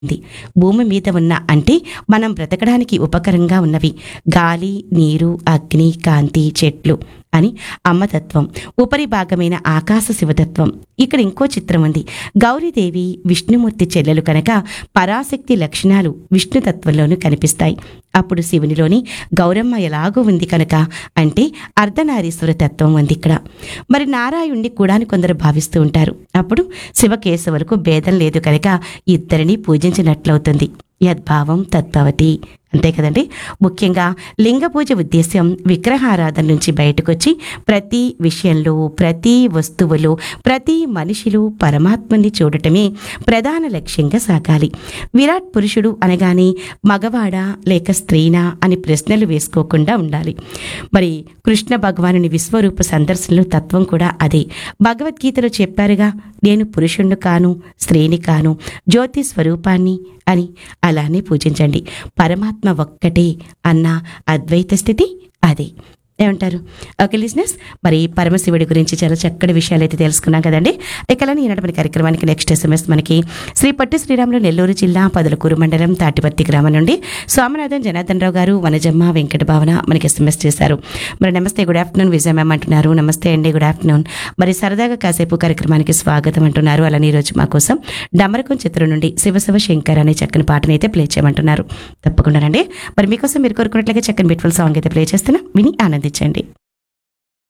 ఉంది భూమి మీద ఉన్న అంటే మనం బ్రతకడానికి ఉపకరంగా ఉన్నవి గాలి నీరు అగ్ని కాంతి చెట్లు అని అమ్మతత్వం ఉపరి భాగమైన ఆకాశ శివతత్వం ఇక్కడ ఇంకో చిత్రం ఉంది గౌరీదేవి విష్ణుమూర్తి చెల్లెలు కనుక పరాశక్తి లక్షణాలు విష్ణుతత్వంలోనూ కనిపిస్తాయి అప్పుడు శివునిలోని గౌరమ్మ ఎలాగో ఉంది కనుక అంటే అర్ధనారీశ్వర తత్వం ఉంది ఇక్కడ మరి నారాయణుణ్ణి కూడా అని కొందరు భావిస్తూ ఉంటారు అప్పుడు శివకేశవులకు భేదం లేదు కనుక ఇద్దరిని పూజించినట్లవుతుంది యద్భావం తత్వవతి అంతే కదండి ముఖ్యంగా లింగ పూజ ఉద్దేశ్యం విగ్రహారాధన నుంచి బయటకొచ్చి ప్రతి విషయంలో ప్రతి వస్తువులో ప్రతి మనిషిలో పరమాత్మని చూడటమే ప్రధాన లక్ష్యంగా సాగాలి విరాట్ పురుషుడు అనగానే మగవాడా లేక స్త్రీనా అని ప్రశ్నలు వేసుకోకుండా ఉండాలి మరి కృష్ణ భగవానుని విశ్వరూప సందర్శనలో తత్వం కూడా అదే భగవద్గీతలో చెప్పారుగా నేను పురుషుణ్ణి కాను స్త్రీని కాను జ్యోతి స్వరూపాన్ని అని అలానే పూజించండి పరమాత్మ ఒక్కటే అన్న అద్వైత స్థితి అదే ఏమంటారు ఓకే లిజినెస్ మరి పరమశివుడి గురించి చాలా చక్కటి విషయాలు అయితే తెలుసుకున్నాం కదండి ఇకలని ఈనాటి మన కార్యక్రమానికి నెక్స్ట్ ఎస్ఎంఎస్ మనకి శ్రీ పట్టు శ్రీరాములు నెల్లూరు జిల్లా పదలకూరు మండలం తాటిపత్తి గ్రామం నుండి స్వామినాథన్ జనార్దన్ రావు గారు వనజమ్మ వెంకట భావన మనకి ఎస్ఎంఎస్ చేశారు మరి నమస్తే గుడ్ ఆఫ్టర్నూన్ విజయ మ్యామ్ అంటున్నారు నమస్తే అండి గుడ్ ఆఫ్టర్నూన్ మరి సరదాగా కాసేపు కార్యక్రమానికి స్వాగతం అంటున్నారు అలానే ఈరోజు మా కోసం డమరకం చిత్రం నుండి శివశివ శంకర్ అనే చక్కని పాటను అయితే ప్లే చేయమంటున్నారు తప్పకుండానండి మరి మీకోసం మీరు కోరుకున్నట్లుగా చక్కని బ్యూటిఫుల్ సాంగ్ అయితే ప్లే చేస్తున్నా విని ఆనందించండి